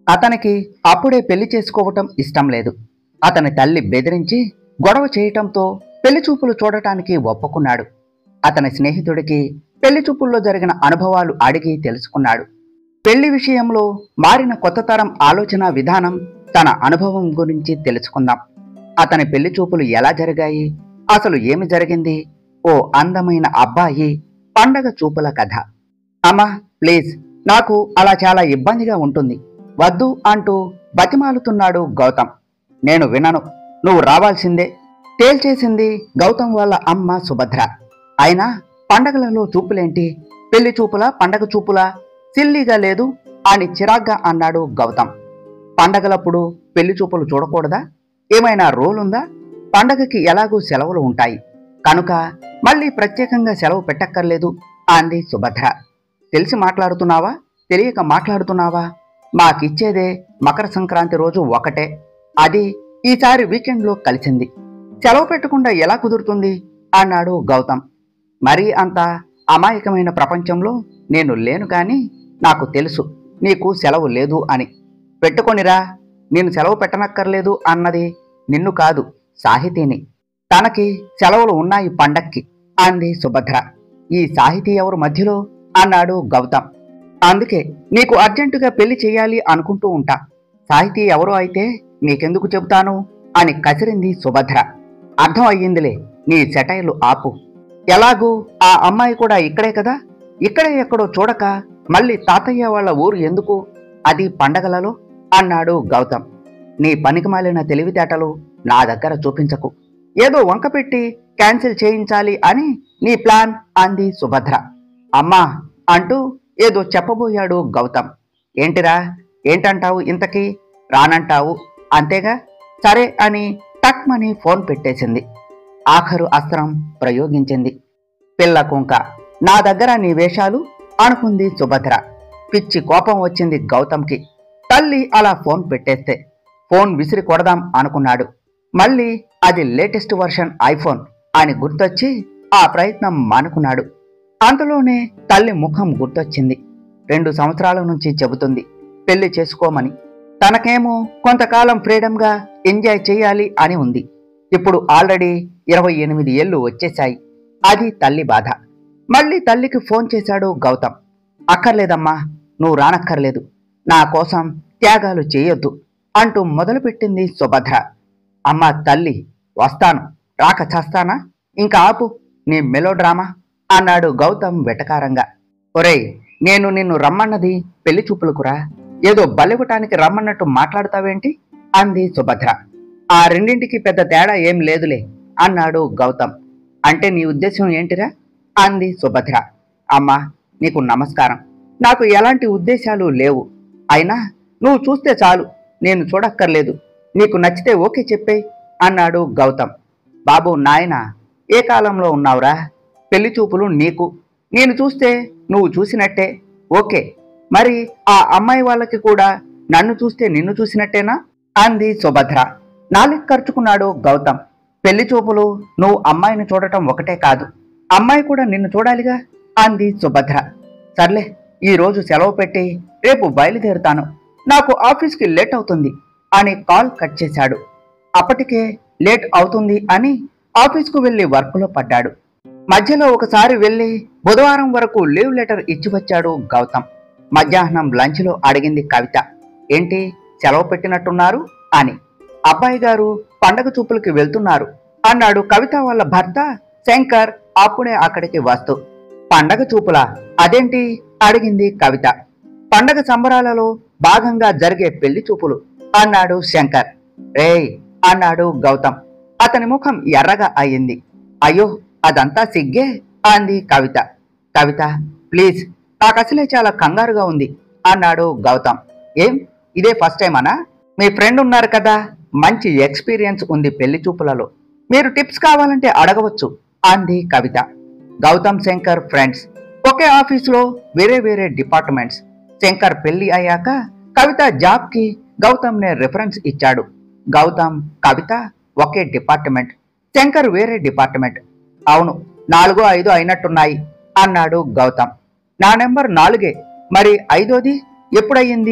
అతనికి అప్పుడే పెళ్లి చేసుకోవటం ఇష్టం లేదు అతని తల్లి బెదిరించి గొడవ చేయటంతో పెళ్లి చూపులు చూడటానికి ఒప్పుకున్నాడు అతని స్నేహితుడికి పెళ్లి చూపుల్లో జరిగిన అనుభవాలు అడిగి తెలుసుకున్నాడు పెళ్లి విషయంలో మారిన కొత్త తరం ఆలోచన విధానం తన అనుభవం గురించి తెలుసుకుందాం అతని పెళ్లి చూపులు ఎలా జరిగాయి అసలు ఏమి జరిగింది ఓ అందమైన అబ్బాయి పండగ చూపుల కథ అమ్మా ప్లీజ్ నాకు అలా చాలా ఇబ్బందిగా ఉంటుంది వద్దు అంటూ బతిమాలుతున్నాడు గౌతమ్ నేను వినను నువ్వు రావాల్సిందే తేల్చేసింది గౌతమ్ వాళ్ళ అమ్మ సుభద్ర అయినా పండగలలో చూపులేంటి పెళ్లి చూపులా పండగ చూపులా సిల్లీగా లేదు అని చిరాగ్గా అన్నాడు గౌతమ్ పండగలప్పుడు పెళ్లి చూపులు చూడకూడదా ఏమైనా రూల్ ఉందా పండగకి ఎలాగూ సెలవులు ఉంటాయి కనుక మళ్ళీ ప్రత్యేకంగా సెలవు పెట్టక్కర్లేదు అంది సుభద్ర తెలిసి మాట్లాడుతున్నావా తెలియక మాట్లాడుతున్నావా మాకిచ్చేదే మకర సంక్రాంతి రోజు ఒకటే అది ఈసారి వీకెండ్లో కలిసింది సెలవు పెట్టకుండా ఎలా కుదురుతుంది అన్నాడు గౌతమ్ మరీ అంత అమాయకమైన ప్రపంచంలో నేను లేను కానీ నాకు తెలుసు నీకు సెలవు లేదు అని పెట్టుకొనిరా నేను సెలవు పెట్టనక్కర్లేదు అన్నది నిన్ను కాదు సాహితీని తనకి సెలవులు ఉన్నాయి పండక్కి అంది సుభద్ర ఈ సాహితీ ఎవరు మధ్యలో అన్నాడు గౌతమ్ అందుకే నీకు అర్జెంటుగా పెళ్లి చేయాలి అనుకుంటూ ఉంటా సాహితీ ఎవరో అయితే నీకెందుకు చెబుతాను అని కసిరింది సుభద్ర అర్థం అయ్యిందిలే నీ సెటైలు ఆపు ఎలాగూ ఆ అమ్మాయి కూడా ఇక్కడే కదా ఇక్కడే ఎక్కడో చూడక మళ్ళీ తాతయ్య వాళ్ళ ఊరు ఎందుకు అది పండగలలో అన్నాడు గౌతమ్ నీ పనికిమాలిన తెలివితేటలు నా దగ్గర చూపించకు ఏదో వంక పెట్టి క్యాన్సిల్ చేయించాలి అని నీ ప్లాన్ అంది సుభద్ర అమ్మా అంటూ ఏదో చెప్పబోయాడు గౌతమ్ ఏంటిరా ఏంటంటావు ఇంతకీ రానంటావు అంతేగా సరే అని టక్మని ఫోన్ పెట్టేసింది ఆఖరు అస్త్రం ప్రయోగించింది పిల్ల కుంక నా దగ్గర నీ వేషాలు అనుకుంది సుభద్ర పిచ్చి కోపం వచ్చింది గౌతమ్కి తల్లి అలా ఫోన్ పెట్టేస్తే ఫోన్ విసిరి కొడదాం అనుకున్నాడు మళ్ళీ అది లేటెస్ట్ వర్షన్ ఐఫోన్ అని గుర్తొచ్చి ఆ ప్రయత్నం మానుకున్నాడు అంతలోనే తల్లి ముఖం గుర్తొచ్చింది రెండు సంవత్సరాల నుంచి చెబుతుంది పెళ్లి చేసుకోమని తనకేమో కొంతకాలం ఫ్రీడమ్గా ఎంజాయ్ చేయాలి అని ఉంది ఇప్పుడు ఆల్రెడీ ఇరవై ఎనిమిది ఏళ్ళు వచ్చేశాయి అది తల్లి బాధ మళ్ళీ తల్లికి ఫోన్ చేశాడు గౌతమ్ అక్కర్లేదమ్మా నువ్వు రానక్కర్లేదు నా కోసం త్యాగాలు చేయొద్దు అంటూ మొదలుపెట్టింది సుభద్ర అమ్మ తల్లి వస్తాను రాక చస్తానా ఇంకా ఆపు నీ మెలోడ్రామా అన్నాడు గౌతమ్ వెటకారంగా ఒరేయ్ నేను నిన్ను రమ్మన్నది పెళ్లి చూపులకురా ఏదో బలివటానికి రమ్మన్నట్టు మాట్లాడతావేంటి అంది సుభద్ర ఆ రెండింటికి పెద్ద తేడా ఏం లేదులే అన్నాడు గౌతమ్ అంటే నీ ఉద్దేశం ఏంటిరా అంది సుభద్ర అమ్మా నీకు నమస్కారం నాకు ఎలాంటి ఉద్దేశాలు లేవు అయినా నువ్వు చూస్తే చాలు నేను చూడక్కర్లేదు నీకు నచ్చితే ఓకే చెప్పే అన్నాడు గౌతమ్ బాబు నాయనా ఏ కాలంలో ఉన్నావురా పెళ్లి చూపులు నీకు నేను చూస్తే నువ్వు చూసినట్టే ఓకే మరి ఆ అమ్మాయి వాళ్ళకి కూడా నన్ను చూస్తే నిన్ను చూసినట్టేనా అంది సుభద్ర నాలుగు ఖర్చుకున్నాడు గౌతమ్ పెళ్లి చూపులు నువ్వు అమ్మాయిని చూడటం ఒకటే కాదు అమ్మాయి కూడా నిన్ను చూడాలిగా అంది సుభద్ర సర్లే ఈ రోజు సెలవు పెట్టి రేపు బయలుదేరుతాను నాకు ఆఫీస్కి లేట్ అవుతుంది అని కాల్ కట్ చేశాడు అప్పటికే లేట్ అవుతుంది అని ఆఫీస్కు వెళ్లి వర్క్లో పడ్డాడు మధ్యలో ఒకసారి వెళ్లి బుధవారం వరకు లీవ్ లెటర్ ఇచ్చి వచ్చాడు గౌతమ్ మధ్యాహ్నం లంచ్లో అడిగింది కవిత ఏంటి సెలవు పెట్టినట్టున్నారు అని అబ్బాయి గారు పండగ చూపులకి వెళ్తున్నారు అన్నాడు కవిత వాళ్ళ భర్త శంకర్ అప్పుడే అక్కడికి వస్తూ పండగ చూపులా అదేంటి అడిగింది కవిత పండగ సంబరాలలో భాగంగా జరిగే పెళ్లి చూపులు అన్నాడు శంకర్ రేయ్ అన్నాడు గౌతమ్ అతని ముఖం ఎర్రగా అయింది అయ్యో అదంతా సిగ్గే అంది కవిత కవిత ప్లీజ్ నాకు అసలే చాలా కంగారుగా ఉంది అన్నాడు గౌతమ్ ఏం ఇదే ఫస్ట్ టైం అనా మీ ఫ్రెండ్ ఉన్నారు కదా మంచి ఎక్స్పీరియన్స్ ఉంది పెళ్లి చూపులలో మీరు టిప్స్ కావాలంటే అడగవచ్చు అంది కవిత గౌతమ్ శంకర్ ఫ్రెండ్స్ ఒకే ఆఫీసులో వేరే వేరే డిపార్ట్మెంట్స్ శంకర్ పెళ్లి అయ్యాక కవిత జాబ్కి గౌతమ్నే రిఫరెన్స్ ఇచ్చాడు గౌతమ్ కవిత ఒకే డిపార్ట్మెంట్ శంకర్ వేరే డిపార్ట్మెంట్ అవును నాలుగో ఐదో అయినట్టున్నాయి అన్నాడు గౌతమ్ నా నెంబర్ నాలుగే మరి ఐదోది ఎప్పుడయ్యింది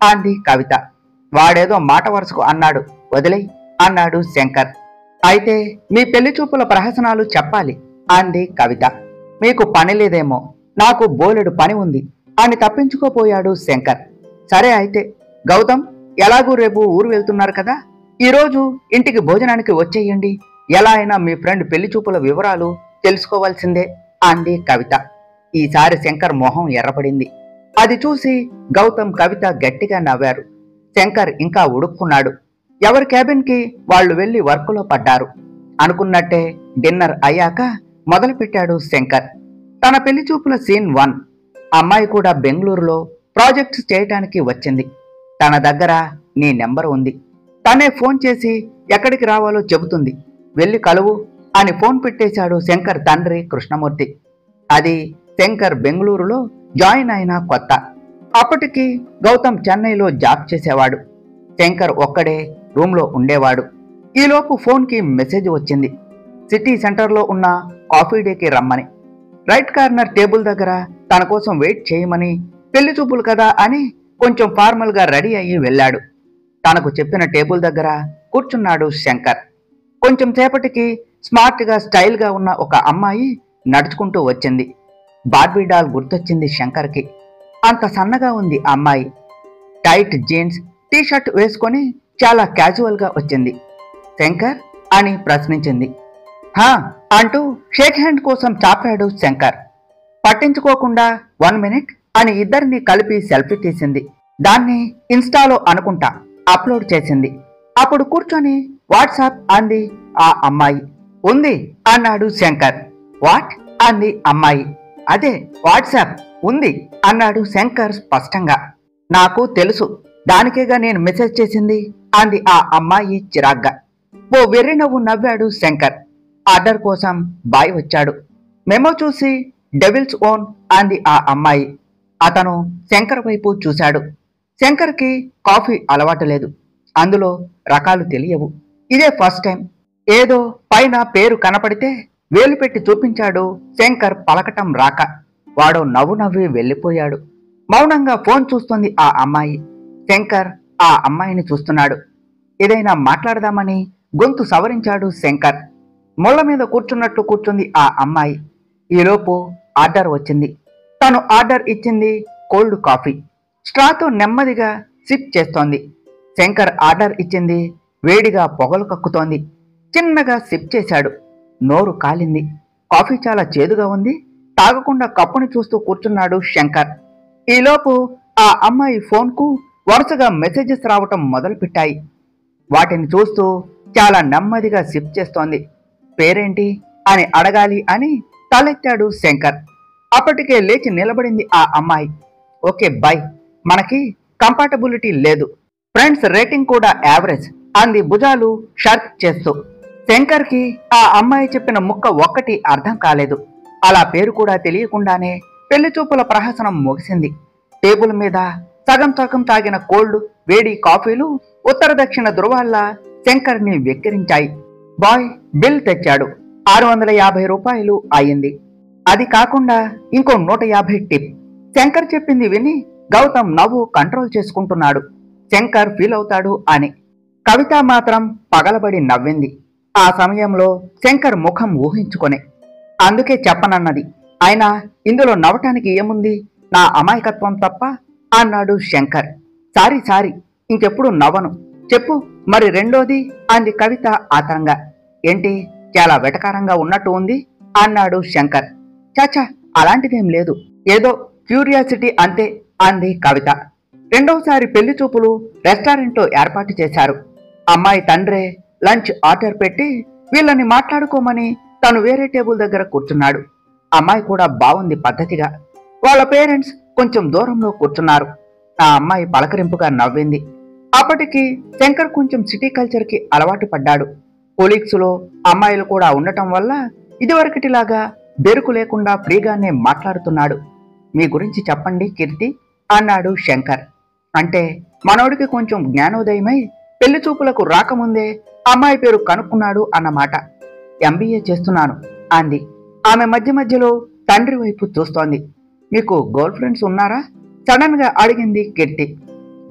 అంది కవిత వాడేదో మాట వరుసకు అన్నాడు వదిలేయ్ అన్నాడు శంకర్ అయితే మీ పెళ్లి చూపుల ప్రహసనాలు చెప్పాలి అంది కవిత మీకు పని లేదేమో నాకు బోలెడు పని ఉంది అని తప్పించుకోపోయాడు శంకర్ సరే అయితే గౌతమ్ ఎలాగూ రేపు ఊరు వెళ్తున్నారు కదా ఈరోజు ఇంటికి భోజనానికి వచ్చేయండి ఎలా అయినా మీ ఫ్రెండ్ పెళ్లి చూపుల వివరాలు తెలుసుకోవాల్సిందే అంది కవిత ఈసారి శంకర్ మొహం ఎర్రపడింది అది చూసి గౌతమ్ కవిత గట్టిగా నవ్వారు శంకర్ ఇంకా ఉడుక్కున్నాడు ఎవరి క్యాబిన్కి వాళ్ళు వెళ్లి వర్కులో పడ్డారు అనుకున్నట్టే డిన్నర్ అయ్యాక మొదలుపెట్టాడు శంకర్ తన పెళ్లి చూపుల సీన్ వన్ అమ్మాయి కూడా బెంగళూరులో ప్రాజెక్ట్స్ చేయటానికి వచ్చింది తన దగ్గర నీ నెంబర్ ఉంది తనే ఫోన్ చేసి ఎక్కడికి రావాలో చెబుతుంది వెళ్ళి కలువు అని ఫోన్ పెట్టేశాడు శంకర్ తండ్రి కృష్ణమూర్తి అది శంకర్ బెంగళూరులో జాయిన్ అయిన కొత్త అప్పటికి గౌతమ్ చెన్నైలో జాబ్ చేసేవాడు శంకర్ ఒక్కడే రూమ్లో ఉండేవాడు ఈలోపు ఫోన్కి మెసేజ్ వచ్చింది సిటీ సెంటర్లో ఉన్న కాఫీ డేకి రమ్మని రైట్ కార్నర్ టేబుల్ దగ్గర తన కోసం వెయిట్ చేయమని పెళ్లి చూపులు కదా అని కొంచెం ఫార్మల్గా రెడీ అయ్యి వెళ్ళాడు తనకు చెప్పిన టేబుల్ దగ్గర కూర్చున్నాడు శంకర్ కొంచెం సేపటికి స్మార్ట్గా స్టైల్గా ఉన్న ఒక అమ్మాయి నడుచుకుంటూ వచ్చింది బార్బీ డాల్ గుర్తొచ్చింది శంకర్కి అంత సన్నగా ఉంది ఆ అమ్మాయి టైట్ జీన్స్ టీ షర్ట్ వేసుకొని చాలా క్యాజువల్గా వచ్చింది శంకర్ అని ప్రశ్నించింది హా అంటూ షేక్ హ్యాండ్ కోసం చాపాడు శంకర్ పట్టించుకోకుండా వన్ మినిట్ అని ఇద్దరిని కలిపి సెల్ఫీ తీసింది దాన్ని ఇన్స్టాలో అనుకుంటా అప్లోడ్ చేసింది అప్పుడు కూర్చొని వాట్సాప్ అంది ఆ అమ్మాయి ఉంది అన్నాడు శంకర్ వాట్ అంది అమ్మాయి అదే వాట్సాప్ ఉంది అన్నాడు శంకర్ స్పష్టంగా నాకు తెలుసు దానికేగా నేను మెసేజ్ చేసింది అంది ఆ అమ్మాయి చిరాగ్గా ఓ వెర్రి నవ్వు నవ్వాడు శంకర్ ఆర్డర్ కోసం బాయ్ వచ్చాడు మెమో చూసి డెవిల్స్ ఓన్ అంది ఆ అమ్మాయి అతను శంకర్ వైపు చూశాడు శంకర్కి కాఫీ అలవాటు లేదు అందులో రకాలు తెలియవు ఇదే ఫస్ట్ టైం ఏదో పైన పేరు కనపడితే వేలు పెట్టి చూపించాడు శంకర్ పలకటం రాక వాడు నవ్వు నవ్వి వెళ్ళిపోయాడు మౌనంగా ఫోన్ చూస్తుంది ఆ అమ్మాయి శంకర్ ఆ అమ్మాయిని చూస్తున్నాడు ఏదైనా మాట్లాడదామని గొంతు సవరించాడు శంకర్ ముళ్ళ మీద కూర్చున్నట్టు కూర్చుంది ఆ అమ్మాయి ఈలోపు ఆర్డర్ వచ్చింది తను ఆర్డర్ ఇచ్చింది కోల్డ్ కాఫీ స్ట్రాతో నెమ్మదిగా సిప్ చేస్తోంది శంకర్ ఆర్డర్ ఇచ్చింది వేడిగా పొగలు కక్కుతోంది చిన్నగా సిప్ చేశాడు నోరు కాలింది కాఫీ చాలా చేదుగా ఉంది తాగకుండా కప్పుని చూస్తూ కూర్చున్నాడు శంకర్ ఈలోపు ఆ అమ్మాయి ఫోన్కు వరుసగా మెసేజెస్ రావటం మొదలుపెట్టాయి వాటిని చూస్తూ చాలా నెమ్మదిగా సిప్ చేస్తోంది పేరేంటి అని అడగాలి అని తలెత్తాడు శంకర్ అప్పటికే లేచి నిలబడింది ఆ అమ్మాయి ఓకే బై మనకి కంపాటబిలిటీ లేదు ఫ్రెండ్స్ రేటింగ్ కూడా యావరేజ్ అంది భుజాలు షర్ట్ చేస్తూ శంకర్కి ఆ అమ్మాయి చెప్పిన ముక్క ఒక్కటి అర్థం కాలేదు అలా పేరు కూడా తెలియకుండానే పెళ్లి చూపుల ప్రహసనం ముగిసింది టేబుల్ మీద సగం సగం తాగిన కోల్డ్ వేడి కాఫీలు ఉత్తర దక్షిణ ధృవాల్లా శంకర్ని వెక్కిరించాయి బాయ్ బిల్ తెచ్చాడు ఆరు వందల యాభై రూపాయలు అయింది అది కాకుండా ఇంకో నూట యాభై టిప్ శంకర్ చెప్పింది విని గౌతమ్ నవ్వు కంట్రోల్ చేసుకుంటున్నాడు శంకర్ ఫీల్ అవుతాడు అని కవిత మాత్రం పగలబడి నవ్వింది ఆ సమయంలో శంకర్ ముఖం ఊహించుకొని అందుకే చెప్పనన్నది అయినా ఇందులో నవ్వటానికి ఏముంది నా అమాయకత్వం తప్ప అన్నాడు శంకర్ సారీ సారీ ఇంకెప్పుడు నవ్వను చెప్పు మరి రెండోది అంది కవిత ఆతరంగా ఏంటి చాలా వెటకారంగా ఉన్నట్టు ఉంది అన్నాడు శంకర్ చాచా అలాంటిదేం లేదు ఏదో క్యూరియాసిటీ అంతే అంది కవిత రెండవసారి పెళ్లి చూపులు రెస్టారెంట్లో ఏర్పాటు చేశారు అమ్మాయి తండ్రే లంచ్ ఆర్డర్ పెట్టి వీళ్ళని మాట్లాడుకోమని తను వేరే టేబుల్ దగ్గర కూర్చున్నాడు అమ్మాయి కూడా బాగుంది పద్ధతిగా వాళ్ళ పేరెంట్స్ కొంచెం దూరంలో కూర్చున్నారు ఆ అమ్మాయి పలకరింపుగా నవ్వింది అప్పటికి శంకర్ కొంచెం సిటీ కల్చర్కి అలవాటు పడ్డాడు కొలీగ్స్ లో అమ్మాయిలు కూడా ఉండటం వల్ల ఇదివరకటిలాగా బెరుకు లేకుండా ఫ్రీగానే మాట్లాడుతున్నాడు మీ గురించి చెప్పండి కీర్తి అన్నాడు శంకర్ అంటే మనోడికి కొంచెం జ్ఞానోదయమై పెళ్లి చూపులకు రాకముందే అమ్మాయి పేరు కనుక్కున్నాడు అన్నమాట ఎంబీఏ చేస్తున్నాను అంది ఆమె మధ్య మధ్యలో తండ్రి వైపు చూస్తోంది మీకు గర్ల్ ఫ్రెండ్స్ ఉన్నారా సడన్ గా అడిగింది కీర్తి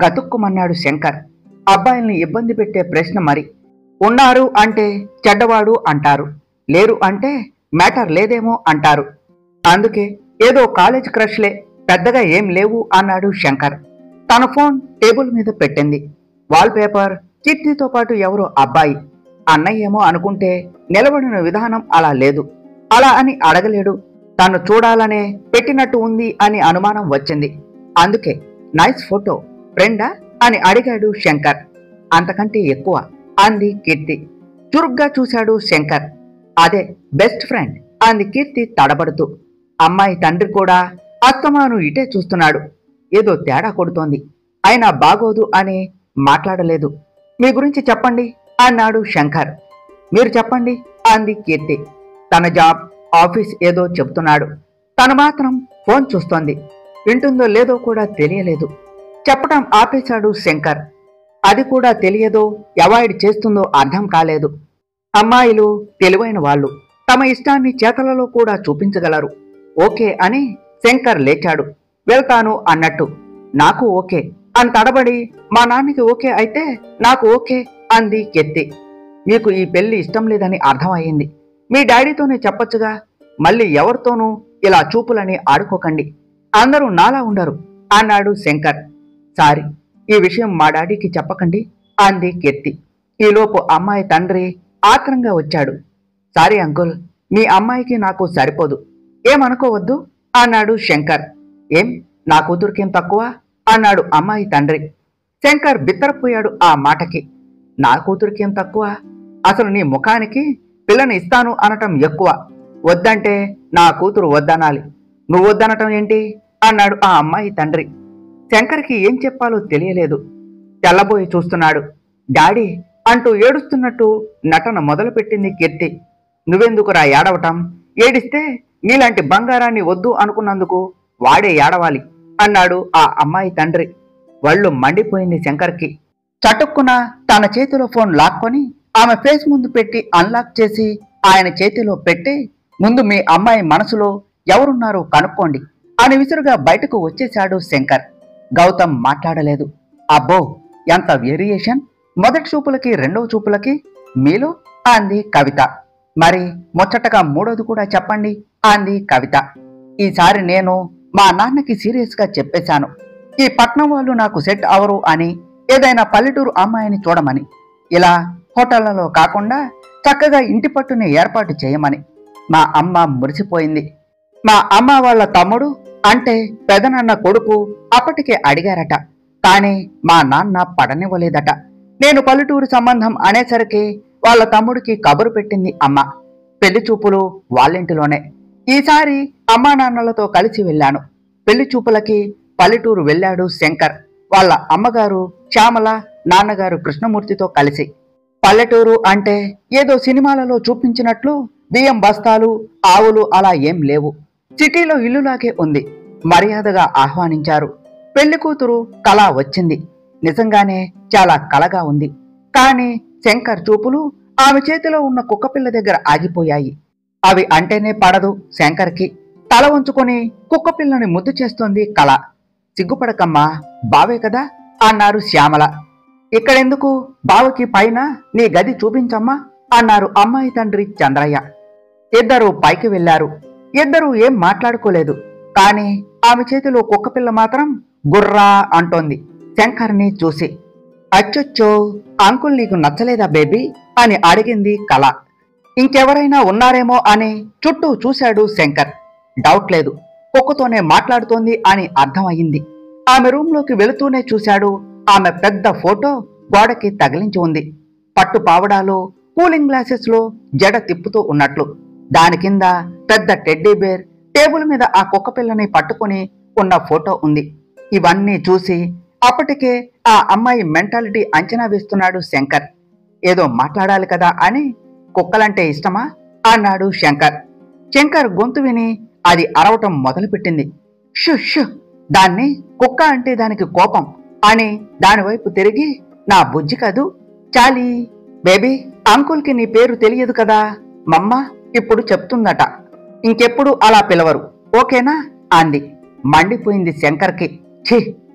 గతుక్కుమన్నాడు శంకర్ అబ్బాయిల్ని ఇబ్బంది పెట్టే ప్రశ్న మరి ఉన్నారు అంటే చెడ్డవాడు అంటారు లేరు అంటే మ్యాటర్ లేదేమో అంటారు అందుకే ఏదో కాలేజ్ క్రష్లే పెద్దగా ఏం లేవు అన్నాడు శంకర్ తన ఫోన్ టేబుల్ మీద పెట్టింది వాల్ పేపర్ చిట్టితో పాటు ఎవరో అబ్బాయి అన్నయ్య ఏమో అనుకుంటే నిలబడిన విధానం అలా లేదు అలా అని అడగలేడు తను చూడాలనే పెట్టినట్టు ఉంది అని అనుమానం వచ్చింది అందుకే నైస్ ఫోటో ఫ్రెండా అని అడిగాడు శంకర్ అంతకంటే ఎక్కువ అంది కీర్తి చురుగ్గా చూశాడు శంకర్ అదే బెస్ట్ ఫ్రెండ్ అంది కీర్తి తడబడుతూ అమ్మాయి తండ్రి కూడా అస్తమాను ఇటే చూస్తున్నాడు ఏదో తేడా కొడుతోంది అయినా బాగోదు అని మాట్లాడలేదు మీ గురించి చెప్పండి అన్నాడు శంకర్ మీరు చెప్పండి అంది కీర్తి తన జాబ్ ఆఫీస్ ఏదో చెప్తున్నాడు తను మాత్రం ఫోన్ చూస్తోంది వింటుందో లేదో కూడా తెలియలేదు చెప్పటం ఆపేశాడు శంకర్ అది కూడా తెలియదో అవాయిడ్ చేస్తుందో అర్థం కాలేదు అమ్మాయిలు తెలివైన వాళ్ళు తమ ఇష్టాన్ని చేతలలో కూడా చూపించగలరు ఓకే అని శంకర్ లేచాడు వెళ్తాను అన్నట్టు నాకు ఓకే అని తడబడి మా నాన్నకి ఓకే అయితే నాకు ఓకే అంది కెత్తి మీకు ఈ పెళ్లి ఇష్టం లేదని అర్థమయ్యింది మీ డాడీతోనే చెప్పొచ్చుగా మళ్ళీ ఎవరితోనూ ఇలా చూపులని ఆడుకోకండి అందరూ నాలా ఉండరు అన్నాడు శంకర్ సారీ ఈ విషయం మా డాడీకి చెప్పకండి అంది కీర్తి ఈలోపు అమ్మాయి తండ్రి ఆత్రంగా వచ్చాడు సారీ అంకుల్ మీ అమ్మాయికి నాకు సరిపోదు ఏమనుకోవద్దు అన్నాడు శంకర్ ఏం నా కూతురికేం తక్కువ అన్నాడు అమ్మాయి తండ్రి శంకర్ బిత్తరపోయాడు ఆ మాటకి నా కూతురికేం తక్కువ అసలు నీ ముఖానికి పిల్లని ఇస్తాను అనటం ఎక్కువ వద్దంటే నా కూతురు వద్దనాలి నువ్వు వద్దనటం ఏంటి అన్నాడు ఆ అమ్మాయి తండ్రి శంకర్కి ఏం చెప్పాలో తెలియలేదు తెల్లబోయి చూస్తున్నాడు డాడీ అంటూ ఏడుస్తున్నట్టు నటన మొదలుపెట్టింది కీర్తి నువ్వెందుకురా ఏడవటం ఏడిస్తే నీలాంటి బంగారాన్ని వద్దు అనుకున్నందుకు వాడే ఏడవాలి అన్నాడు ఆ అమ్మాయి తండ్రి వళ్ళు మండిపోయింది శంకర్కి చటుక్కున తన చేతిలో ఫోన్ లాక్కొని ఆమె ఫేస్ ముందు పెట్టి అన్లాక్ చేసి ఆయన చేతిలో పెట్టి ముందు మీ అమ్మాయి మనసులో ఎవరున్నారో కనుక్కోండి అని విసురుగా బయటకు వచ్చేశాడు శంకర్ గౌతమ్ మాట్లాడలేదు అబ్బో ఎంత వేరియేషన్ మొదటి చూపులకి రెండవ చూపులకి మీలో అంది కవిత మరి ముచ్చటగా మూడోది కూడా చెప్పండి అంది కవిత ఈసారి నేను మా నాన్నకి సీరియస్ గా చెప్పేశాను ఈ పట్నం వాళ్ళు నాకు సెట్ అవరు అని ఏదైనా పల్లెటూరు అమ్మాయిని చూడమని ఇలా హోటళ్లలో కాకుండా చక్కగా ఇంటి పట్టుని ఏర్పాటు చేయమని మా అమ్మ మురిసిపోయింది మా అమ్మ వాళ్ళ తమ్ముడు అంటే పెదనాన్న కొడుకు అప్పటికే అడిగారట కానీ మా నాన్న పడనివ్వలేదట నేను పల్లెటూరు సంబంధం అనేసరికి వాళ్ళ తమ్ముడికి కబురు పెట్టింది అమ్మ పెళ్లి చూపులు వాళ్ళింటిలోనే ఈసారి అమ్మా నాన్నలతో కలిసి వెళ్ళాను పెళ్లి చూపులకి పల్లెటూరు వెళ్ళాడు శంకర్ వాళ్ళ అమ్మగారు శ్యామల నాన్నగారు కృష్ణమూర్తితో కలిసి పల్లెటూరు అంటే ఏదో సినిమాలలో చూపించినట్లు బియ్యం బస్తాలు ఆవులు అలా ఏం లేవు సిటీలో ఇల్లులాగే ఉంది మర్యాదగా ఆహ్వానించారు పెళ్లి కూతురు కళ వచ్చింది నిజంగానే చాలా కలగా ఉంది కానీ శంకర్ చూపులు ఆమె చేతిలో ఉన్న కుక్కపిల్ల దగ్గర ఆగిపోయాయి అవి అంటేనే పడదు శంకర్కి తల ఉంచుకొని కుక్కపిల్లని ముద్దు చేస్తోంది కళ సిగ్గుపడకమ్మా బావే కదా అన్నారు శ్యామల ఇక్కడెందుకు బావకి పైన నీ గది చూపించమ్మా అన్నారు అమ్మాయి తండ్రి చంద్రయ్య ఇద్దరు పైకి వెళ్లారు ఇద్దరు ఏం మాట్లాడుకోలేదు కానీ ఆమె చేతిలో కుక్కపిల్ల మాత్రం గుర్రా అంటోంది శంకర్ని చూసి అచ్చొచ్చో అంకుల్ నీకు నచ్చలేదా బేబీ అని అడిగింది కళ ఇంకెవరైనా ఉన్నారేమో అని చుట్టూ చూశాడు శంకర్ డౌట్ లేదు కుక్కతోనే మాట్లాడుతోంది అని అర్థమయ్యింది ఆమె రూంలోకి వెళుతూనే చూశాడు ఆమె పెద్ద ఫోటో గోడకి తగిలించి ఉంది పట్టు పావడాలో కూలింగ్ గ్లాసెస్ లో జడ తిప్పుతూ ఉన్నట్లు దాని కింద పెద్ద టెడ్డీ బేర్ టేబుల్ మీద ఆ కుక్క పిల్లని పట్టుకుని ఉన్న ఫోటో ఉంది ఇవన్నీ చూసి అప్పటికే ఆ అమ్మాయి మెంటాలిటీ అంచనా వేస్తున్నాడు శంకర్ ఏదో మాట్లాడాలి కదా అని కుక్కలంటే ఇష్టమా అన్నాడు శంకర్ శంకర్ గొంతు విని అది అరవటం మొదలుపెట్టింది షు షు దాన్ని కుక్క అంటే దానికి కోపం అని దానివైపు తిరిగి నా బుజ్జి కదూ చాలి బేబీ అంకుల్కి నీ పేరు తెలియదు కదా మమ్మ ఇప్పుడు చెప్తుందట ఇంకెప్పుడు అలా పిలవరు ఓకేనా అంది మండిపోయింది శంకర్కి ఛీ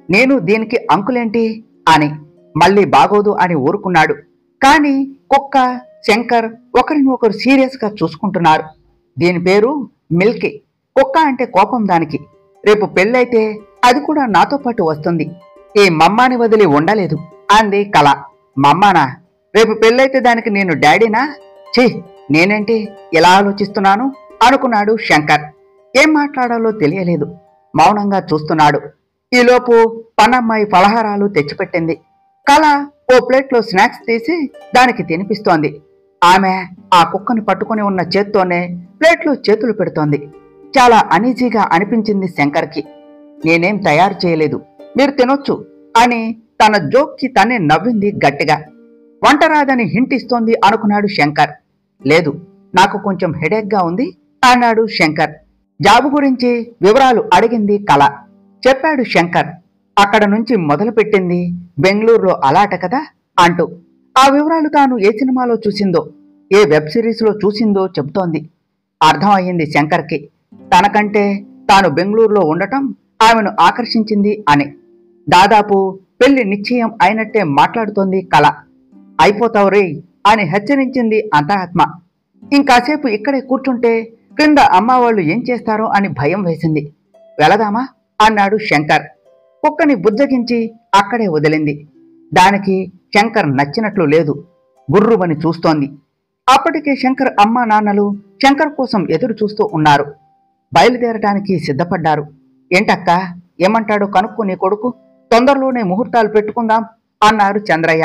నేను దీనికి అంకులేంటి అని మళ్ళీ బాగోదు అని ఊరుకున్నాడు కానీ కుక్క శంకర్ ఒకరిని ఒకరు సీరియస్గా చూసుకుంటున్నారు దీని పేరు మిల్కీ కుక్క అంటే కోపం దానికి రేపు పెళ్ళైతే అది కూడా నాతో పాటు వస్తుంది ఈ మమ్మాని వదిలి ఉండలేదు అంది కళ మమ్మానా రేపు పెళ్ళైతే దానికి నేను డాడీనా ఛీ నేనేంటి ఎలా ఆలోచిస్తున్నాను అనుకున్నాడు శంకర్ ఏం మాట్లాడాలో తెలియలేదు మౌనంగా చూస్తున్నాడు ఈలోపు పనమ్మాయి ఫలహారాలు తెచ్చిపెట్టింది కళ ఓ ప్లేట్లో స్నాక్స్ తీసి దానికి తినిపిస్తోంది ఆమె ఆ కుక్కని పట్టుకొని ఉన్న చేత్తోనే ప్లేట్లో చేతులు పెడుతోంది చాలా అనీజీగా అనిపించింది శంకర్కి నేనేం తయారు చేయలేదు మీరు తినొచ్చు అని తన జోక్కి తనే నవ్వింది గట్టిగా వంట రాదని హింట్ ఇస్తోంది అనుకున్నాడు శంకర్ లేదు నాకు కొంచెం హెడేక్గా ఉంది అన్నాడు శంకర్ జాబు గురించి వివరాలు అడిగింది కళ చెప్పాడు శంకర్ అక్కడ నుంచి మొదలుపెట్టింది బెంగళూరులో అలాట కదా అంటూ ఆ వివరాలు తాను ఏ సినిమాలో చూసిందో ఏ వెబ్ సిరీస్లో చూసిందో చెబుతోంది అర్థమయ్యింది శంకర్కి తనకంటే తాను బెంగళూరులో ఉండటం ఆమెను ఆకర్షించింది అని దాదాపు పెళ్లి నిశ్చయం అయినట్టే మాట్లాడుతోంది కళ అయిపోతావు రే అని హెచ్చరించింది అంతరాత్మ ఇంకాసేపు ఇక్కడే కూర్చుంటే క్రింద అమ్మ వాళ్ళు ఏం చేస్తారో అని భయం వేసింది వెళదామా అన్నాడు శంకర్ కుక్కని బుజ్జగించి అక్కడే వదిలింది దానికి శంకర్ నచ్చినట్లు లేదు గుర్రుమని చూస్తోంది అప్పటికే శంకర్ అమ్మా నాన్నలు శంకర్ కోసం ఎదురు చూస్తూ ఉన్నారు బయలుదేరటానికి సిద్ధపడ్డారు ఏంటక్క ఏమంటాడో కనుక్కో నీ కొడుకు తొందరలోనే ముహూర్తాలు పెట్టుకుందాం అన్నారు చంద్రయ్య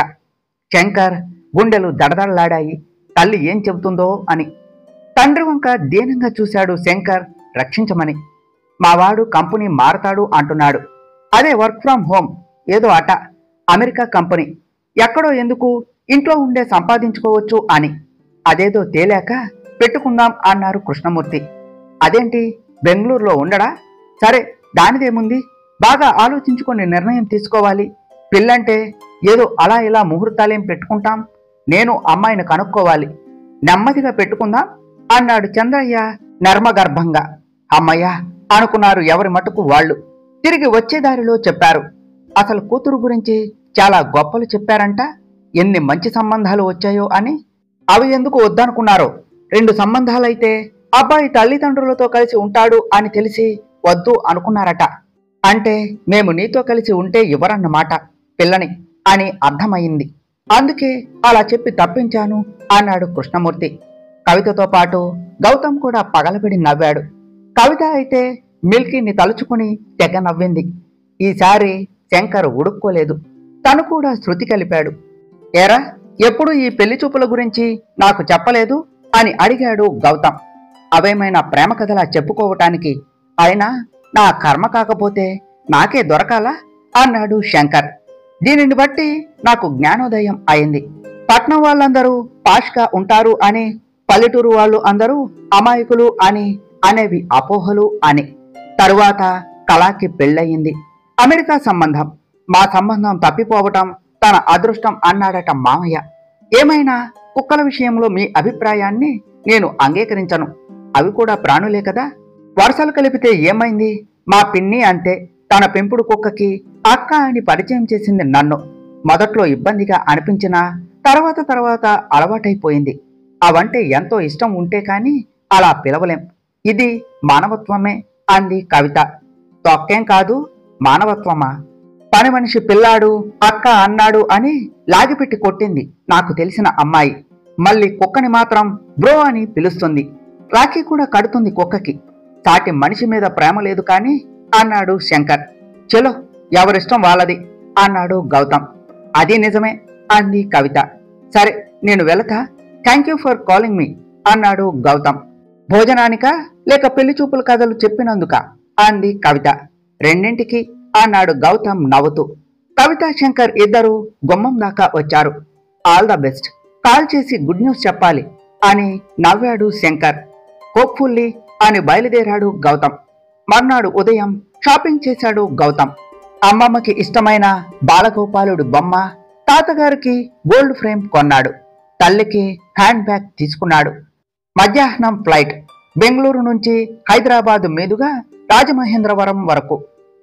శంకర్ గుండెలు దడదడలాడాయి తల్లి ఏం చెబుతుందో అని తండ్రి వంక దీనంగా చూశాడు శంకర్ రక్షించమని మావాడు కంపెనీ మారతాడు అంటున్నాడు అదే వర్క్ ఫ్రం హోమ్ ఏదో అట అమెరికా కంపెనీ ఎక్కడో ఎందుకు ఇంట్లో ఉండే సంపాదించుకోవచ్చు అని అదేదో తేలాక పెట్టుకుందాం అన్నారు కృష్ణమూర్తి అదేంటి బెంగళూరులో ఉండడా సరే దానిదేముంది బాగా ఆలోచించుకొని నిర్ణయం తీసుకోవాలి పిల్లంటే ఏదో అలా ఇలా ముహూర్తాలేం పెట్టుకుంటాం నేను అమ్మాయిని కనుక్కోవాలి నెమ్మదిగా పెట్టుకుందాం అన్నాడు చంద్రయ్య నర్మగర్భంగా అమ్మయ్య అనుకున్నారు ఎవరి మటుకు వాళ్ళు తిరిగి వచ్చే దారిలో చెప్పారు అసలు కూతురు గురించి చాలా గొప్పలు చెప్పారంట ఎన్ని మంచి సంబంధాలు వచ్చాయో అని అవి ఎందుకు వద్దనుకున్నారో రెండు సంబంధాలైతే అబ్బాయి తల్లిదండ్రులతో కలిసి ఉంటాడు అని తెలిసి వద్దు అనుకున్నారట అంటే మేము నీతో కలిసి ఉంటే ఇవ్వరన్నమాట పిల్లని అని అర్థమైంది అందుకే అలా చెప్పి తప్పించాను అన్నాడు కృష్ణమూర్తి కవితతో పాటు గౌతమ్ కూడా పగలబడి నవ్వాడు కవిత అయితే మిల్కీని తలుచుకుని తెగ నవ్వింది ఈసారి శంకర్ ఉడుక్కోలేదు తను కూడా శృతి కలిపాడు ఏరా ఎప్పుడు ఈ పెళ్లి చూపుల గురించి నాకు చెప్పలేదు అని అడిగాడు గౌతమ్ అవేమైనా ప్రేమ కథలా చెప్పుకోవటానికి అయినా నా కర్మ కాకపోతే నాకే దొరకాలా అన్నాడు శంకర్ దీనిని బట్టి నాకు జ్ఞానోదయం అయింది పట్నం వాళ్ళందరూ పాష్గా ఉంటారు అని పల్లెటూరు వాళ్ళు అందరూ అమాయకులు అని అనేవి అపోహలు అని తరువాత కళాకి పెళ్ళయింది అమెరికా సంబంధం మా సంబంధం తప్పిపోవటం తన అదృష్టం అన్నాడట మామయ్య ఏమైనా కుక్కల విషయంలో మీ అభిప్రాయాన్ని నేను అంగీకరించను అవి కూడా ప్రాణులే కదా వరుసలు కలిపితే ఏమైంది మా పిన్ని అంతే తన పెంపుడు కుక్కకి అక్క అని పరిచయం చేసింది నన్ను మొదట్లో ఇబ్బందిగా అనిపించినా తర్వాత తర్వాత అలవాటైపోయింది అవంటే ఎంతో ఇష్టం ఉంటే కాని అలా పిలవలేం ఇది మానవత్వమే అంది కవిత తొక్కేం కాదు మానవత్వమా పని మనిషి పిల్లాడు అక్క అన్నాడు అని లాగిపెట్టి కొట్టింది నాకు తెలిసిన అమ్మాయి మళ్ళీ కుక్కని మాత్రం బ్రో అని పిలుస్తుంది రాఖీ కూడా కడుతుంది కుక్కకి సాటి మనిషి మీద ప్రేమ లేదు కానీ అన్నాడు శంకర్ చలో ఎవరిష్టం వాళ్ళది అన్నాడు గౌతమ్ అది నిజమే అంది కవిత సరే నేను వెళతా థ్యాంక్ యూ ఫర్ కాలింగ్ మీ అన్నాడు గౌతమ్ భోజనానికా లేక పెళ్లి చూపుల కథలు చెప్పినందుక అంది కవిత రెండింటికి అన్నాడు గౌతమ్ నవ్వుతూ కవిత శంకర్ ఇద్దరు గుమ్మం దాకా వచ్చారు ఆల్ ద బెస్ట్ కాల్ చేసి గుడ్ న్యూస్ చెప్పాలి అని నవ్వాడు శంకర్ హోప్ఫుల్లీ అని బయలుదేరాడు గౌతమ్ మర్నాడు ఉదయం షాపింగ్ చేశాడు గౌతమ్ అమ్మమ్మకి ఇష్టమైన బాలగోపాలుడు బొమ్మ తాతగారికి గోల్డ్ ఫ్రేమ్ కొన్నాడు తల్లికి హ్యాండ్ బ్యాగ్ తీసుకున్నాడు మధ్యాహ్నం ఫ్లైట్ బెంగళూరు నుంచి హైదరాబాద్ మీదుగా రాజమహేంద్రవరం వరకు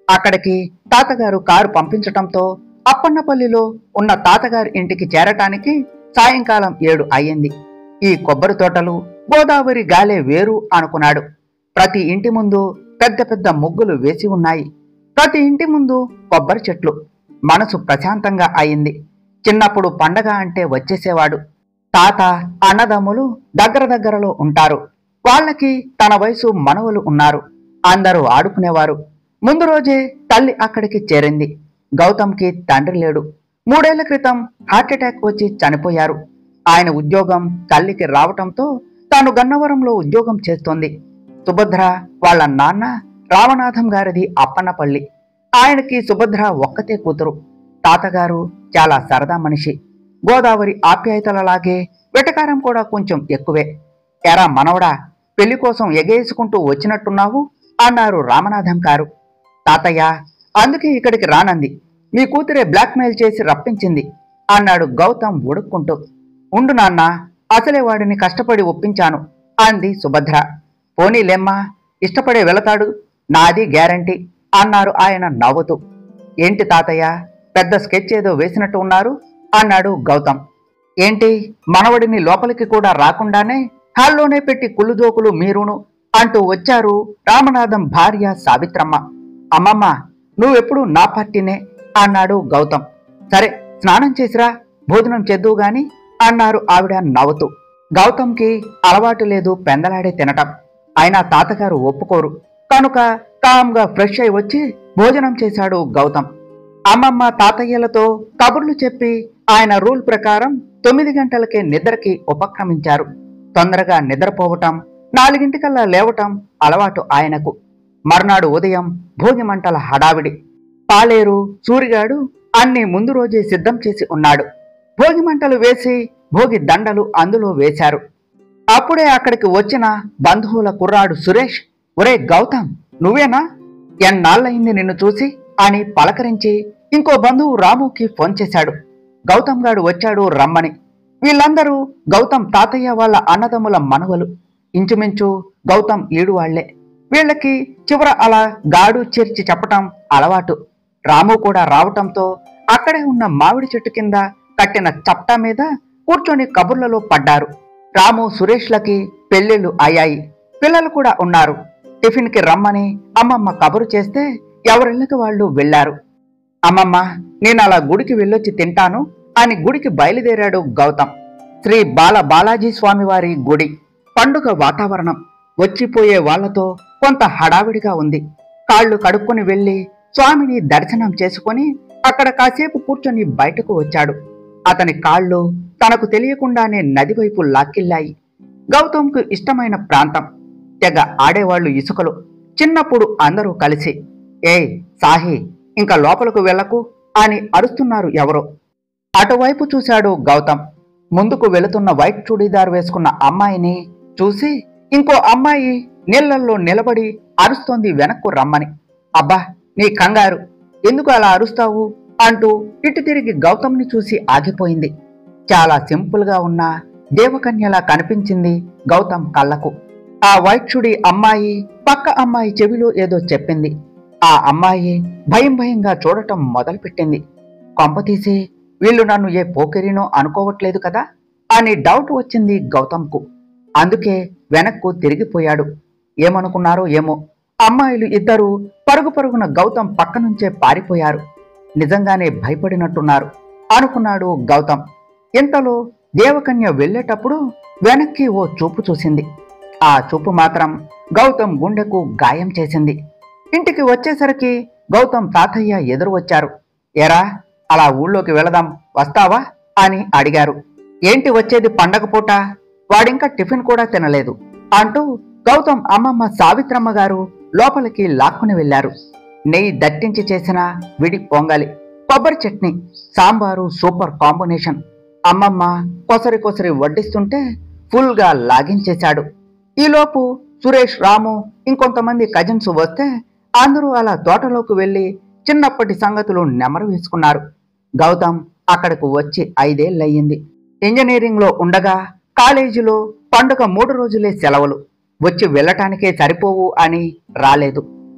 అక్కడికి తాతగారు కారు పంపించటంతో అప్పన్నపల్లిలో ఉన్న తాతగారి ఇంటికి చేరటానికి సాయంకాలం ఏడు అయ్యింది ఈ కొబ్బరి తోటలు గోదావరి గాలే వేరు అనుకున్నాడు ప్రతి ఇంటి ముందు పెద్ద పెద్ద ముగ్గులు వేసి ఉన్నాయి ప్రతి ఇంటి ముందు కొబ్బరి చెట్లు మనసు ప్రశాంతంగా అయింది చిన్నప్పుడు పండగ అంటే వచ్చేసేవాడు తాత అన్నదమ్ములు దగ్గర దగ్గరలో ఉంటారు వాళ్ళకి తన వయసు మనవలు ఉన్నారు అందరూ ఆడుకునేవారు ముందు రోజే తల్లి అక్కడికి చేరింది గౌతమ్కి తండ్రి లేడు మూడేళ్ల క్రితం హార్ట్అటాక్ వచ్చి చనిపోయారు ఆయన ఉద్యోగం తల్లికి రావటంతో తాను గన్నవరంలో ఉద్యోగం చేస్తోంది సుభద్ర వాళ్ళ నాన్న రామనాథం గారిది అప్పన్నపల్లి ఆయనకి సుభద్ర ఒక్కతే కూతురు తాతగారు చాలా సరదా మనిషి గోదావరి ఆప్యాయతలలాగే వెటకారం కూడా కొంచెం ఎక్కువే ఎరా మనవడా పెళ్లి కోసం ఎగేసుకుంటూ వచ్చినట్టున్నావు అన్నారు రామనాథం గారు తాతయ్య అందుకే ఇక్కడికి రానంది మీ కూతురే బ్లాక్మెయిల్ చేసి రప్పించింది అన్నాడు గౌతమ్ ఉడుక్కుంటూ ఉండు నాన్న అసలే వాడిని కష్టపడి ఒప్పించాను అంది సుభద్ర పోనీలేమ్మా ఇష్టపడే వెళతాడు నాది గ్యారంటీ అన్నారు ఆయన నవ్వుతూ ఏంటి తాతయ్య పెద్ద స్కెచ్ ఏదో వేసినట్టు ఉన్నారు అన్నాడు గౌతమ్ ఏంటి మనవడిని లోపలికి కూడా రాకుండానే హాల్లోనే పెట్టి కుళ్ళుజోకులు మీరును అంటూ వచ్చారు రామనాథం భార్య సావిత్రమ్మ అమ్మమ్మ నువ్వెప్పుడు నా పార్టీనే అన్నాడు గౌతమ్ సరే స్నానం చేసిరా భోజనం చేద్దువు గాని అన్నారు ఆవిడ నవ్వుతూ గౌతమ్కి అలవాటు లేదు పెందలాడే తినటం అయినా తాతగారు ఒప్పుకోరు కనుక కామ్గా ఫ్రెష్ అయి వచ్చి భోజనం చేశాడు గౌతమ్ అమ్మమ్మ తాతయ్యలతో కబుర్లు చెప్పి ఆయన రూల్ ప్రకారం తొమ్మిది గంటలకే నిద్రకి ఉపక్రమించారు తొందరగా నిద్రపోవటం నాలుగింటికల్లా లేవటం అలవాటు ఆయనకు మర్నాడు ఉదయం భోగిమంటల హడావిడి పాలేరు సూరిగాడు అన్ని ముందు రోజే సిద్ధం చేసి ఉన్నాడు భోగి మంటలు వేసి భోగి దండలు అందులో వేశారు అప్పుడే అక్కడికి వచ్చిన బంధువుల కుర్రాడు సురేష్ ఒరే గౌతమ్ నువ్వేనా ఎన్నాళ్ళయింది నిన్ను చూసి అని పలకరించి ఇంకో బంధువు రాముకి ఫోన్ చేశాడు గౌతమ్ గాడు వచ్చాడు రమ్మని వీళ్ళందరూ గౌతమ్ తాతయ్య వాళ్ళ అన్నదమ్ముల మనవలు ఇంచుమించు గౌతమ్ ఈడు వాళ్లే వీళ్ళకి చివర అలా గాడు చేర్చి చెప్పటం అలవాటు రాము కూడా రావటంతో అక్కడే ఉన్న మామిడి చెట్టు కింద కట్టిన చప్టా మీద కూర్చొని కబుర్లలో పడ్డారు రాము సురేష్లకి పెళ్లిళ్ళు అయ్యాయి పిల్లలు కూడా ఉన్నారు టిఫిన్కి రమ్మని అమ్మమ్మ కబురు చేస్తే ఎవరిళ్ళకి వాళ్ళు వెళ్లారు అమ్మమ్మ నేను అలా గుడికి వెళ్ళొచ్చి తింటాను అని గుడికి బయలుదేరాడు గౌతమ్ శ్రీ బాల బాలాజీ స్వామివారి గుడి పండుగ వాతావరణం వచ్చిపోయే వాళ్లతో కొంత హడావిడిగా ఉంది కాళ్ళు కడుక్కొని వెళ్లి స్వామిని దర్శనం చేసుకొని అక్కడ కాసేపు కూర్చొని బయటకు వచ్చాడు అతని కాళ్ళు తనకు తెలియకుండానే నది వైపు లాక్కిల్లాయి గౌతమ్కు ఇష్టమైన ప్రాంతం తెగ ఆడేవాళ్లు ఇసుకలు చిన్నప్పుడు అందరూ కలిసి ఏయ్ సాహి ఇంకా లోపలకు వెళ్ళకు అని అరుస్తున్నారు ఎవరో అటువైపు చూశాడు గౌతమ్ ముందుకు వెళుతున్న వైట్ చూడీదార్ వేసుకున్న అమ్మాయిని చూసి ఇంకో అమ్మాయి నీళ్లల్లో నిలబడి అరుస్తోంది వెనక్కు రమ్మని అబ్బా నీ కంగారు ఎందుకు అలా అరుస్తావు అంటూ ఇటు తిరిగి గౌతమ్ని చూసి ఆగిపోయింది చాలా సింపుల్ గా ఉన్న దేవకన్యలా కనిపించింది గౌతమ్ కళ్ళకు ఆ వైట్ చుడి అమ్మాయి పక్క అమ్మాయి చెవిలో ఏదో చెప్పింది ఆ అమ్మాయి భయం భయంగా చూడటం మొదలుపెట్టింది కొంపతీసి వీళ్ళు నన్ను ఏ పోకిరినో అనుకోవట్లేదు కదా అని డౌట్ వచ్చింది గౌతమ్కు అందుకే వెనక్కు తిరిగిపోయాడు ఏమనుకున్నారో ఏమో అమ్మాయిలు ఇద్దరూ పరుగు పరుగున గౌతమ్ పక్క నుంచే పారిపోయారు నిజంగానే భయపడినట్టున్నారు అనుకున్నాడు గౌతమ్ ఇంతలో దేవకన్య వెళ్ళేటప్పుడు వెనక్కి ఓ చూపు చూసింది ఆ చూపు మాత్రం గౌతమ్ గుండెకు గాయం చేసింది ఇంటికి వచ్చేసరికి గౌతమ్ తాతయ్య ఎదురు వచ్చారు ఎరా అలా ఊళ్ళోకి వెళదాం వస్తావా అని అడిగారు ఏంటి వచ్చేది పండగ పూట వాడింకా టిఫిన్ కూడా తినలేదు అంటూ గౌతమ్ అమ్మమ్మ సావిత్రమ్మ గారు లోపలికి లాక్కుని వెళ్లారు నెయ్యి దట్టించి చేసిన విడి పొంగలి కొబ్బరి చట్నీ సాంబారు సూపర్ కాంబినేషన్ అమ్మమ్మ కొసరి కొసరి వడ్డిస్తుంటే ఫుల్గా లాగించేశాడు ఈలోపు సురేష్ రాము ఇంకొంతమంది కజిన్స్ వస్తే అందరూ అలా తోటలోకి వెళ్లి చిన్నప్పటి సంగతులు నెమరు వేసుకున్నారు గౌతమ్ అక్కడకు వచ్చి ఐదేళ్లయ్యింది ఇంజనీరింగ్లో ఉండగా కాలేజీలో పండుగ మూడు రోజులే సెలవులు వచ్చి వెళ్ళటానికే సరిపోవు అని రాలేదు తరువాత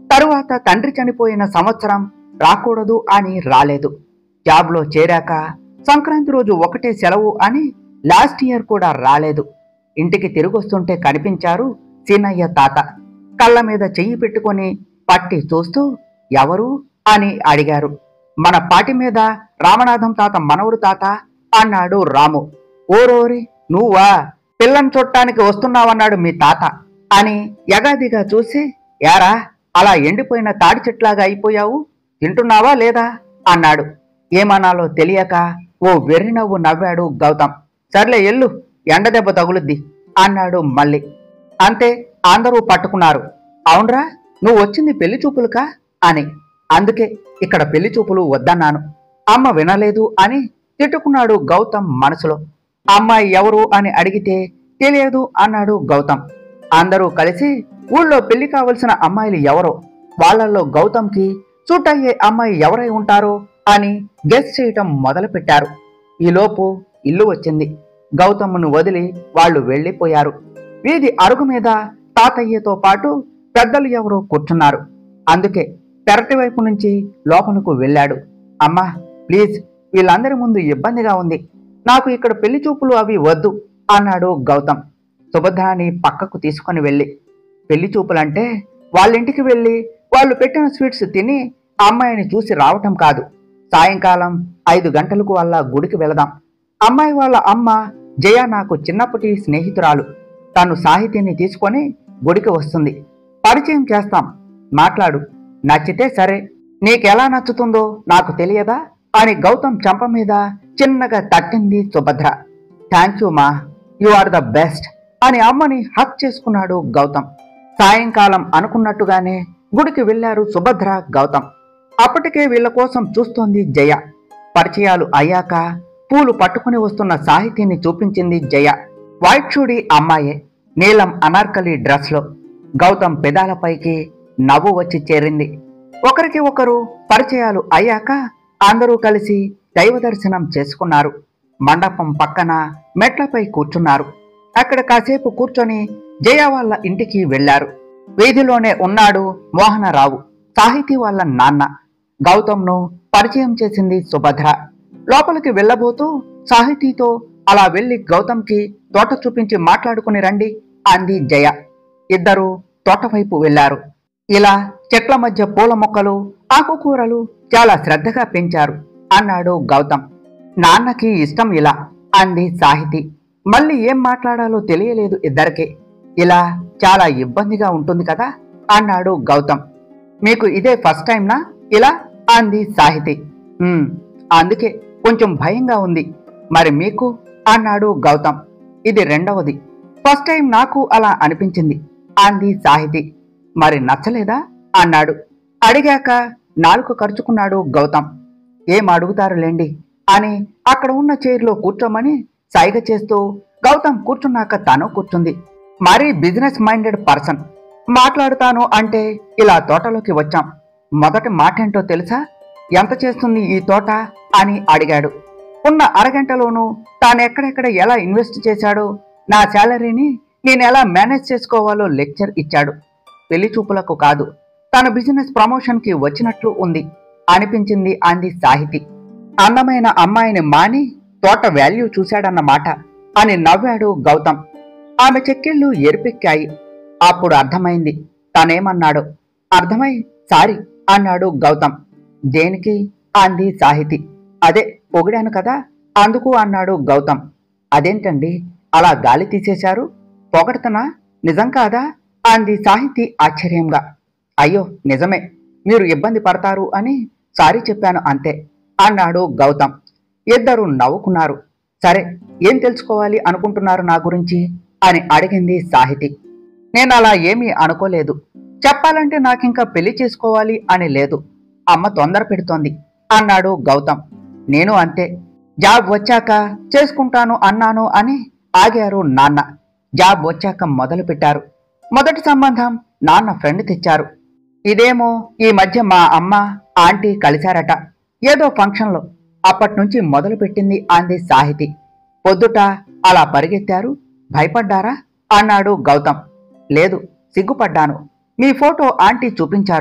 తర్వాత తండ్రి చనిపోయిన సంవత్సరం రాకూడదు అని రాలేదు జాబ్లో చేరాక సంక్రాంతి రోజు ఒకటే సెలవు అని లాస్ట్ ఇయర్ కూడా రాలేదు ఇంటికి తిరిగొస్తుంటే కనిపించారు సీనయ్య తాత కళ్ళ మీద చెయ్యి పెట్టుకొని పట్టి చూస్తూ ఎవరు అని అడిగారు మన పాటి మీద రామనాథం తాత మనవడు తాత అన్నాడు రాము ఓరోరి నువ్వా పిల్లని చూడటానికి వస్తున్నావన్నాడు మీ తాత అని యగాదిగా చూసి యారా అలా ఎండిపోయిన తాడి చెట్లాగా అయిపోయావు తింటున్నావా లేదా అన్నాడు ఏమనాలో తెలియక ఓ వెర్రి నవ్వు నవ్వాడు గౌతమ్ సర్లే ఎల్లు ఎండదెబ్బ తగులుద్ది అన్నాడు మళ్ళీ అంతే అందరూ పట్టుకున్నారు అవునరా నువ్వు వచ్చింది పెళ్లి చూపులుకా అని అందుకే ఇక్కడ పెళ్లి చూపులు వద్దన్నాను అమ్మ వినలేదు అని తిట్టుకున్నాడు గౌతమ్ మనసులో అమ్మాయి ఎవరు అని అడిగితే తెలియదు అన్నాడు గౌతమ్ అందరూ కలిసి ఊళ్ళో పెళ్లి కావలసిన అమ్మాయిలు ఎవరో వాళ్ళల్లో గౌతమ్కి సూట్ అయ్యే అమ్మాయి ఎవరై ఉంటారో అని గెస్ చేయటం మొదలుపెట్టారు ఈలోపు ఇల్లు వచ్చింది గౌతమ్ను వదిలి వాళ్ళు వెళ్ళిపోయారు వీధి అరుగు మీద తాతయ్యతో పాటు పెద్దలు ఎవరో కూర్చున్నారు అందుకే పెరటి వైపు నుంచి లోపలకు వెళ్ళాడు అమ్మా ప్లీజ్ వీళ్ళందరి ముందు ఇబ్బందిగా ఉంది నాకు ఇక్కడ పెళ్లి చూపులు అవి వద్దు అన్నాడు గౌతమ్ సుభద్రాని పక్కకు తీసుకొని వెళ్ళి పెళ్లి చూపులంటే వాళ్ళింటికి వెళ్ళి వాళ్ళు పెట్టిన స్వీట్స్ తిని ఆ అమ్మాయిని చూసి రావటం కాదు సాయంకాలం ఐదు గంటలకు వాళ్ళ గుడికి వెళదాం అమ్మాయి వాళ్ళ అమ్మ జయ నాకు చిన్నప్పటి స్నేహితురాలు తను సాహితీని తీసుకొని గుడికి వస్తుంది పరిచయం చేస్తాం మాట్లాడు నచ్చితే సరే నీకెలా నచ్చుతుందో నాకు తెలియదా అని గౌతమ్ చంప మీద చిన్నగా తట్టింది సుభద్ర థ్యాంక్ యూ మా యు ఆర్ ద బెస్ట్ అని అమ్మని హక్ చేసుకున్నాడు గౌతమ్ సాయంకాలం అనుకున్నట్టుగానే గుడికి వెళ్లారు సుభద్ర గౌతమ్ అప్పటికే వీళ్ళ కోసం చూస్తోంది జయ పరిచయాలు అయ్యాక పూలు పట్టుకుని వస్తున్న సాహితీని చూపించింది జయ వైట్ చూడి అమ్మాయే నీలం అనార్కలి డ్రెస్లో గౌతమ్ పెదాలపైకి నవ్వు వచ్చి చేరింది ఒకరికి ఒకరు పరిచయాలు అయ్యాక అందరూ కలిసి దైవ దర్శనం చేసుకున్నారు మండపం పక్కన మెట్లపై కూర్చున్నారు అక్కడ కాసేపు కూర్చొని జయ వాళ్ళ ఇంటికి వెళ్లారు వీధిలోనే ఉన్నాడు మోహనరావు సాహితీ వాళ్ళ నాన్న గౌతమ్ను పరిచయం చేసింది సుభద్ర లోపలికి వెళ్ళబోతూ సాహితీతో అలా వెళ్లి గౌతమ్కి తోట చూపించి మాట్లాడుకుని రండి అంది జయ ఇద్దరు తోట వైపు వెళ్లారు ఇలా చెట్ల మధ్య పూల మొక్కలు ఆకుకూరలు చాలా శ్రద్ధగా పెంచారు అన్నాడు గౌతమ్ నాన్నకి ఇష్టం ఇలా అంది సాహితి మళ్ళీ ఏం మాట్లాడాలో తెలియలేదు ఇద్దరికి ఇలా చాలా ఇబ్బందిగా ఉంటుంది కదా అన్నాడు గౌతమ్ మీకు ఇదే ఫస్ట్ టైంనా ఇలా అంది సాహితి "ఉమ్, అందుకే కొంచెం భయంగా ఉంది మరి మీకు అన్నాడు గౌతమ్ ఇది రెండవది ఫస్ట్ టైం నాకు అలా అనిపించింది అంది సాహితి మరి నచ్చలేదా అన్నాడు అడిగాక నాలుక ఖర్చుకున్నాడు గౌతమ్ ఏం అడుగుతారులేండి అని అక్కడ ఉన్న చైర్లో కూర్చోమని సైగ చేస్తూ గౌతమ్ కూర్చున్నాక తను కూర్చుంది మరీ బిజినెస్ మైండెడ్ పర్సన్ మాట్లాడుతాను అంటే ఇలా తోటలోకి వచ్చాం మొదటి మాటేంటో తెలుసా ఎంత చేస్తుంది ఈ తోట అని అడిగాడు ఉన్న అరగంటలోనూ తాను ఎక్కడెక్కడ ఎలా ఇన్వెస్ట్ చేశాడో నా శాలరీని నేను ఎలా మేనేజ్ చేసుకోవాలో లెక్చర్ ఇచ్చాడు పెళ్లి చూపులకు కాదు తన బిజినెస్ ప్రమోషన్కి వచ్చినట్లు ఉంది అనిపించింది అంది సాహితి అందమైన అమ్మాయిని మాని తోట వాల్యూ చూశాడన్నమాట అని నవ్వాడు గౌతమ్ ఆమె చెక్కిళ్ళు ఎరిపెక్కాయి అప్పుడు అర్థమైంది తనేమన్నాడో అర్థమై సారీ అన్నాడు గౌతమ్ దేనికి అంది సాహితి అదే పొగిడాను కదా అందుకు అన్నాడు గౌతమ్ అదేంటండి అలా గాలి తీసేశారు పొగడతనా నిజం కాదా అంది సాహితి ఆశ్చర్యంగా అయ్యో నిజమే మీరు ఇబ్బంది పడతారు అని సారీ చెప్పాను అంతే అన్నాడు గౌతమ్ ఇద్దరు నవ్వుకున్నారు సరే ఏం తెలుసుకోవాలి అనుకుంటున్నారు నా గురించి అని అడిగింది సాహితి నేను అలా ఏమీ అనుకోలేదు చెప్పాలంటే నాకింకా పెళ్లి చేసుకోవాలి అని లేదు అమ్మ తొందర పెడుతోంది అన్నాడు గౌతమ్ నేను అంతే జాబ్ వచ్చాక చేసుకుంటాను అన్నాను అని ఆగారు నాన్న జాబ్ వచ్చాక మొదలు పెట్టారు మొదటి సంబంధం నాన్న ఫ్రెండ్ తెచ్చారు ఇదేమో ఈ మధ్య మా అమ్మ ఆంటీ కలిశారట ఏదో ఫంక్షన్లో అప్పటి నుంచి మొదలు పెట్టింది అంది సాహితి పొద్దుట అలా పరిగెత్తారు భయపడ్డారా అన్నాడు గౌతమ్ లేదు సిగ్గుపడ్డాను మీ ఫోటో ఆంటీ చూపించారు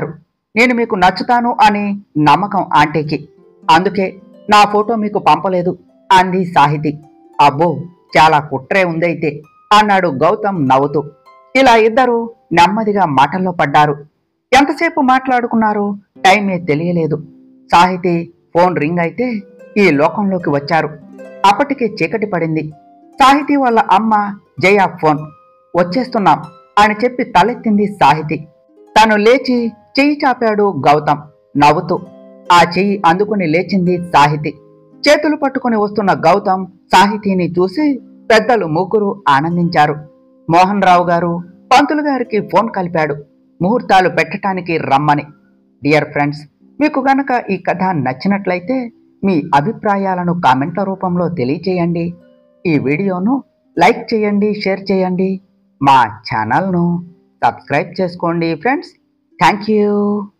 నేను మీకు నచ్చుతాను అని నమ్మకం ఆంటీకి అందుకే నా ఫోటో మీకు పంపలేదు అంది సాహితి అబ్బో చాలా కుట్రే ఉందైతే అన్నాడు గౌతమ్ నవ్వుతూ ఇలా ఇద్దరు నెమ్మదిగా మాటల్లో పడ్డారు ఎంతసేపు మాట్లాడుకున్నారో టైమే తెలియలేదు సాహితి ఫోన్ రింగ్ అయితే ఈ లోకంలోకి వచ్చారు అప్పటికే చీకటి పడింది సాహితి వాళ్ళ అమ్మ జయ ఫోన్ వచ్చేస్తున్నాం అని చెప్పి తలెత్తింది సాహితి తను లేచి చెయ్యి చాపాడు గౌతమ్ నవ్వుతూ ఆ చెయ్యి అందుకుని లేచింది సాహితి చేతులు పట్టుకుని వస్తున్న గౌతమ్ సాహితీని చూసి పెద్దలు ముగ్గురు ఆనందించారు మోహన్ రావు గారు పంతులు గారికి ఫోన్ కలిపాడు ముహూర్తాలు పెట్టడానికి రమ్మని డియర్ ఫ్రెండ్స్ మీకు గనక ఈ కథ నచ్చినట్లయితే మీ అభిప్రాయాలను కామెంట్ల రూపంలో తెలియచేయండి ఈ వీడియోను లైక్ చేయండి షేర్ చేయండి మా ఛానల్ను సబ్స్క్రైబ్ చేసుకోండి ఫ్రెండ్స్ థ్యాంక్ యూ